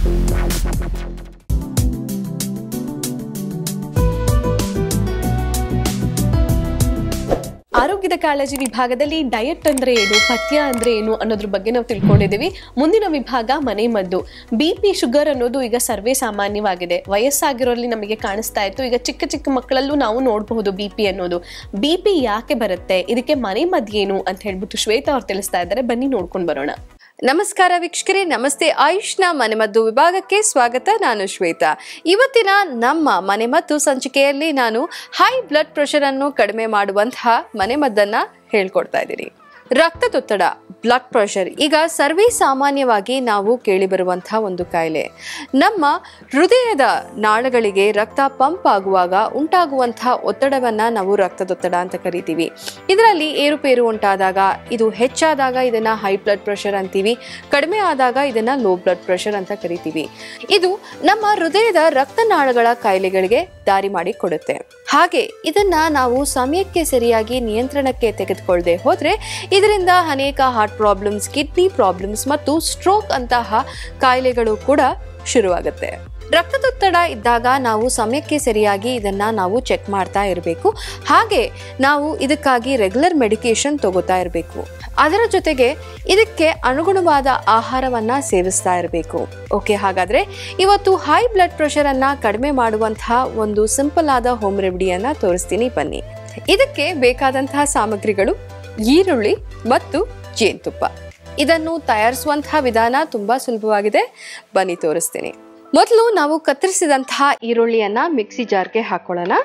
ಆರೋಗ್ಯದ ಕಾಳಜಿ ವಿಭಾಗದಲ್ಲಿ ಡಯಟ್ ಅಂದ್ರೆ ಏನು ಪಥ್ಯ ಅಂದ್ರೆ ಏನು ಅನ್ನೋದ್ರ ಬಗ್ಗೆ ನಾವು ತಿಳ್ಕೊಂಡಿದ್ದೀವಿ ಮುಂದಿನ ವಿಭಾಗ ಮನೆ ಮದ್ದು ಬಿ ಪಿ ಶುಗರ್ ಅನ್ನೋದು ಈಗ ಸರ್ವೇ ಸಾಮಾನ್ಯವಾಗಿದೆ ವಯಸ್ಸಾಗಿರೋಲ್ಲಿ ನಮಗೆ ಕಾಣಿಸ್ತಾ ಇತ್ತು ಈಗ ಚಿಕ್ಕ ಚಿಕ್ಕ ಮಕ್ಕಳಲ್ಲೂ ನಾವು ನೋಡಬಹುದು ಬಿ ಪಿ ಅನ್ನೋದು ಬಿ ಪಿ ಯಾಕೆ ಬರುತ್ತೆ ಇದಕ್ಕೆ ಮನೆ ಮದ್ದು ಏನು ಅಂತ ಹೇಳ್ಬಿಟ್ಟು ಶ್ವೇತಾ ಅವ್ರು ತಿಳಿಸ್ತಾ ಇದ್ದಾರೆ ಬನ್ನಿ ನೋಡ್ಕೊಂಡು ಬರೋಣ ನಮಸ್ಕಾರ ವೀಕ್ಷಕರೇ ನಮಸ್ತೆ ಆಯುಷ್ನ ಮನೆಮದ್ದು ವಿಭಾಗಕ್ಕೆ ಸ್ವಾಗತ ನಾನು ಶ್ವೇತಾ ಇವತ್ತಿನ ನಮ್ಮ ಮನೆಮದ್ದು ಸಂಚಿಕೆಯಲ್ಲಿ ನಾನು ಹೈ ಬ್ಲಡ್ ಪ್ರೆಷರ್ ಅನ್ನು ಕಡಿಮೆ ಮಾಡುವಂತಹ ಮನೆಮದ್ದನ್ನ ಹೇಳ್ಕೊಡ್ತಾ ಇದ್ದೀನಿ ರಕ್ತದೊತ್ತಡ ಬ್ಲಡ್ ಪ್ರೆಷರ್ ಈಗ ಸರ್ವೇ ಸಾಮಾನ್ಯವಾಗಿ ನಾವು ಕೇಳಿಬರುವಂತಹ ಒಂದು ಕಾಯಿಲೆ ನಮ್ಮ ಹೃದಯದ ನಾಳಗಳಿಗೆ ರಕ್ತ ಪಂಪ್ ಆಗುವಾಗ ಉಂಟಾಗುವಂತಹ ಒತ್ತಡವನ್ನ ನಾವು ರಕ್ತದೊತ್ತಡ ಅಂತ ಕರಿತೀವಿ ಇದರಲ್ಲಿ ಏರುಪೇರು ಉಂಟಾದಾಗ ಇದು ಹೆಚ್ಚಾದಾಗ ಇದನ್ನ ಹೈ ಬ್ಲಡ್ ಪ್ರೆಷರ್ ಅಂತೀವಿ ಕಡಿಮೆ ಆದಾಗ ಇದನ್ನ ಲೋ ಬ್ಲಡ್ ಪ್ರೆಷರ್ ಅಂತ ಕರಿತೀವಿ ಇದು ನಮ್ಮ ಹೃದಯದ ರಕ್ತನಾಳಗಳ ಕಾಯಿಲೆಗಳಿಗೆ ದಾರಿ ಮಾಡಿ ಕೊಡುತ್ತೆ ಹಾಗೆ ಇದನ್ನ ನಾವು ಸಮಯಕ್ಕೆ ಸರಿಯಾಗಿ ನಿಯಂತ್ರಣಕ್ಕೆ ತೆಗೆದುಕೊಳ್ಳದೆ ಹೋದ್ರೆ ಇದರಿಂದ ಅನೇಕ ಹಾರ್ಟ್ ಪ್ರಾಬ್ಲಮ್ಸ್ ಕಿಡ್ನಿ ಪ್ರಾಬ್ಲಮ್ಸ್ ಮತ್ತು ಸ್ಟ್ರೋಕ್ ಅಂತಹ ಕಾಯಿಲೆಗಳು ಕೂಡ ಶುರುವಾಗುತ್ತೆ ರಕ್ತದೊತ್ತಡ ಇದ್ದಾಗ ನಾವು ಸಮಯಕ್ಕೆ ಸರಿಯಾಗಿ ಇದನ್ನ ನಾವು ಚೆಕ್ ಮಾಡ್ತಾ ಇರಬೇಕು ಹಾಗೆ ನಾವು ಇದಕ್ಕಾಗಿ ರೆಗ್ಯುಲರ್ ಮೆಡಿಕೇಶನ್ ತಗೋತಾ ಇರಬೇಕು ಅದರ ಜೊತೆಗೆ ಇದಕ್ಕೆ ಅನುಗುಣವಾದ ಆಹಾರವನ್ನ ಸೇವಿಸ್ತಾ ಇರಬೇಕು ಓಕೆ ಹಾಗಾದ್ರೆ ಇವತ್ತು ಹೈ ಬ್ಲಡ್ ಪ್ರೆಷರ್ ಅನ್ನ ಕಡಿಮೆ ಮಾಡುವಂತಹ ಒಂದು ಸಿಂಪಲ್ ಆದ ಹೋಮ್ ರೆಮಿಡಿಯನ್ನ ತೋರಿಸ್ತೀನಿ ಬನ್ನಿ ಇದಕ್ಕೆ ಬೇಕಾದಂತಹ ಸಾಮಗ್ರಿಗಳು ಈರುಳ್ಳಿ ಮತ್ತು ಜೇನುತುಪ್ಪ ಇದನ್ನು ತಯಾರಿಸುವಂತಹ ವಿಧಾನ ತುಂಬಾ ಸುಲಭವಾಗಿದೆ ಬನ್ನಿ ತೋರಿಸ್ತೀನಿ ಮೊದಲು ನಾವು ಕತ್ತರಿಸಿದಂತಹ ಈರುಳ್ಳಿಯನ್ನ ಮಿಕ್ಸಿ ಜಾರ್ಗೆ ಹಾಕೊಳ್ಳೋಣ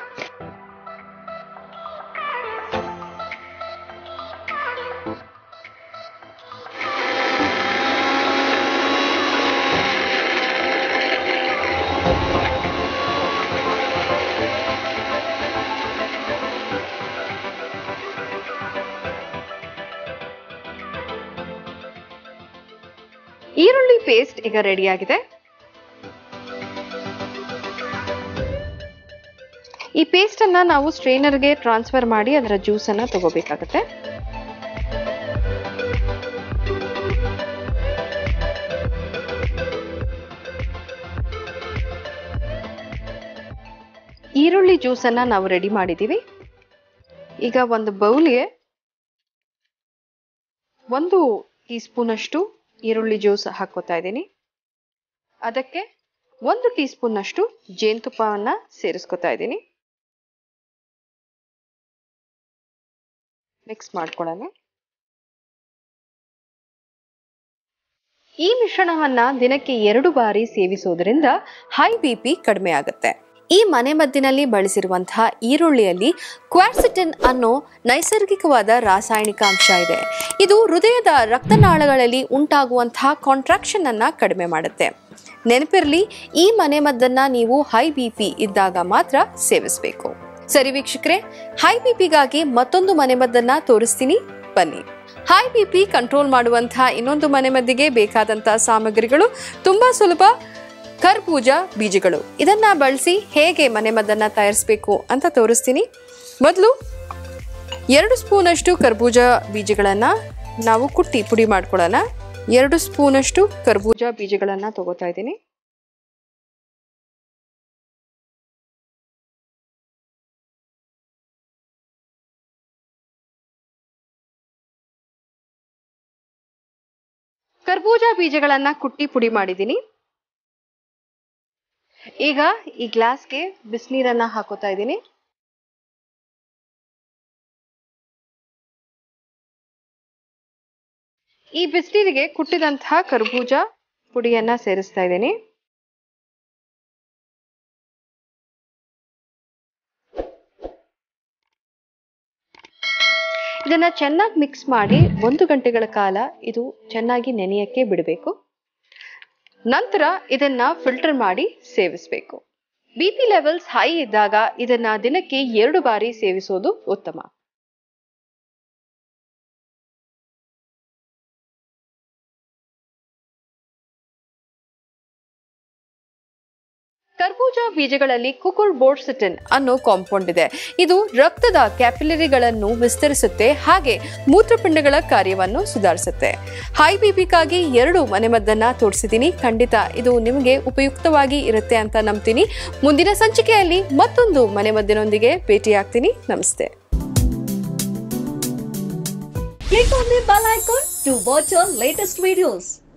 ಈರುಳ್ಳಿ ಪೇಸ್ಟ್ ಈಗ ರೆಡಿಯಾಗಿದೆ ಈ ಪೇಸ್ಟ್ ಅನ್ನ ನಾವು ಸ್ಟ್ರೈನರ್ಗೆ ಟ್ರಾನ್ಸ್ಫರ್ ಮಾಡಿ ಅದರ ಜ್ಯೂಸ್ ಅನ್ನ ತಗೋಬೇಕಾಗತ್ತೆ ಈರುಳ್ಳಿ ಜ್ಯೂಸ್ ಅನ್ನ ನಾವು ರೆಡಿ ಮಾಡಿದೀವಿ ಈಗ ಒಂದು ಬೌಲ್ಗೆ ಒಂದು ಟೀ ಸ್ಪೂನ್ ಅಷ್ಟು ಈರುಳ್ಳಿ ಜ್ಯೂಸ್ ಹಾಕೋತಾ ಇದ್ದೀನಿ ಅದಕ್ಕೆ ಒಂದು ಟೀ ಸ್ಪೂನ್ ಅಷ್ಟು ಜೇನುತುಪ್ಪವನ್ನ ಸೇರಿಸ್ಕೊತಾ ಇದ್ದೀನಿ ಮಿಕ್ಸ್ ಮಾಡ್ಕೊಳ್ಳೋಣ ಈ ಮಿಶ್ರಣವನ್ನ ದಿನಕ್ಕೆ ಎರಡು ಬಾರಿ ಸೇವಿಸೋದ್ರಿಂದ ಹೈ ಬಿ ಪಿ ಕಡಿಮೆ ಆಗುತ್ತೆ ಈ ಮನೆಮದ್ದಿನಲ್ಲಿ ಬಳಸಿರುವಂತಹ ಈರುಳ್ಳಿಯಲ್ಲಿ ಕ್ವಾರ್ಸಿಟಿನ್ ಅನ್ನೋ ನೈಸರ್ಗಿಕವಾದ ರಾಸಾಯನಿಕ ಅಂಶ ಇದೆ ಇದು ಹೃದಯದ ರಕ್ತನಾಳಗಳಲ್ಲಿ ಉಂಟಾಗುವಂತಹ ಕಾಂಟ್ರಾಕ್ಷನ್ ಅನ್ನ ಕಡಿಮೆ ಮಾಡುತ್ತೆ ನೆನಪಿರ್ಲಿ ಈ ಮನೆಮದ್ದನ್ನ ನೀವು ಹೈ ಬಿ ಪಿ ಇದ್ದಾಗ ಮಾತ್ರ ಸೇವಿಸಬೇಕು ಸರಿ ವೀಕ್ಷಕರೇ ಹೈ ಬಿ ಪಿಗಾಗಿ ಮತ್ತೊಂದು ಮನೆಮದ್ದನ್ನ ತೋರಿಸ್ತೀನಿ ಬನ್ನಿ ಹೈ ಬಿ ಪಿ ಕಂಟ್ರೋಲ್ ಮಾಡುವಂತಹ ಇನ್ನೊಂದು ಮನೆಮದ್ದಿಗೆ ಬೇಕಾದಂತಹ ಸಾಮಗ್ರಿಗಳು ತುಂಬಾ ಸುಲಭ ಕರ್ಬೂಜ ಬೀಜಗಳು ಇದನ್ನ ಬಳಸಿ ಹೇಗೆ ಮನೆಮದ್ದನ್ನ ತಯಾರಿಸಬೇಕು ಅಂತ ತೋರಿಸ್ತೀನಿ ಮೊದಲು ಎರಡು ಸ್ಪೂನ್ ಅಷ್ಟು ಕರ್ಬೂಜ ಬೀಜಗಳನ್ನ ನಾವು ಕುಟ್ಟಿ ಪುಡಿ ಮಾಡ್ಕೊಳ್ಳೋಣ ಎರಡು ಸ್ಪೂನ್ ಅಷ್ಟು ಕರ್ಬೂಜ ಬೀಜಗಳನ್ನ ತಗೋತಾ ಇದ್ದೀನಿ ಕರ್ಬೂಜ ಬೀಜಗಳನ್ನ ಕುಟ್ಟಿ ಪುಡಿ ಮಾಡಿದ್ದೀನಿ ಈಗ ಈ ಗ್ಲಾಸ್ಗೆ ಬಿಸಿನೀರನ್ನ ಹಾಕೋತಾ ಇದ್ದೀನಿ ಈ ಬಿಸಿನೀರಿಗೆ ಕುಟ್ಟಿದಂತಹ ಕರ್ಬೂಜ ಪುಡಿಯನ್ನ ಸೇರಿಸ್ತಾ ಇದ್ದೀನಿ ಇದನ್ನ ಚೆನ್ನಾಗಿ ಮಿಕ್ಸ್ ಮಾಡಿ ಒಂದು ಗಂಟೆಗಳ ಕಾಲ ಇದು ಚೆನ್ನಾಗಿ ನೆನೆಯಕ್ಕೆ ಬಿಡಬೇಕು ನಂತರ ಇದನ್ನ ಫಿಲ್ಟರ್ ಮಾಡಿ ಸೇವಿಸಬೇಕು ಬಿ ಪಿ ಲೆವೆಲ್ಸ್ ಹೈ ಇದ್ದಾಗ ಇದನ್ನ ದಿನಕ್ಕೆ ಎರಡು ಬಾರಿ ಸೇವಿಸೋದು ಉತ್ತಮ ಕರ್ಬೂಜ ಬೀಜಗಳಲ್ಲಿ ಕುಕುರ್ ಬೋರ್ಡ್ಸಿಟಿನ್ ಅನ್ನೋ ಕಾಂಪೌಂಡ್ ಇದೆ ಇದು ರಕ್ತದ ಕ್ಯಾಪಿಲರಿಗಳನ್ನು ವಿಸ್ತರಿಸುತ್ತೆ ಹಾಗೆ ಮೂತ್ರಪಿಂಡಗಳ ಕಾರ್ಯವನ್ನು ಸುಧಾರಿಸುತ್ತೆ ಹೈ ಬಿಪಿಗಾಗಿ ಎರಡು ಮನೆಮದ್ದನ್ನ ತೋರಿಸಿದ್ದೀನಿ ಖಂಡಿತ ಇದು ನಿಮಗೆ ಉಪಯುಕ್ತವಾಗಿ ಇರುತ್ತೆ ಅಂತ ನಂಬ್ತೀನಿ ಮುಂದಿನ ಸಂಚಿಕೆಯಲ್ಲಿ ಮತ್ತೊಂದು ಮನೆಮದ್ದಿನೊಂದಿಗೆ ಭೇಟಿಯಾಗ್ತೀನಿ ನಮಸ್ತೆ Click on the bell icon to watch our latest videos.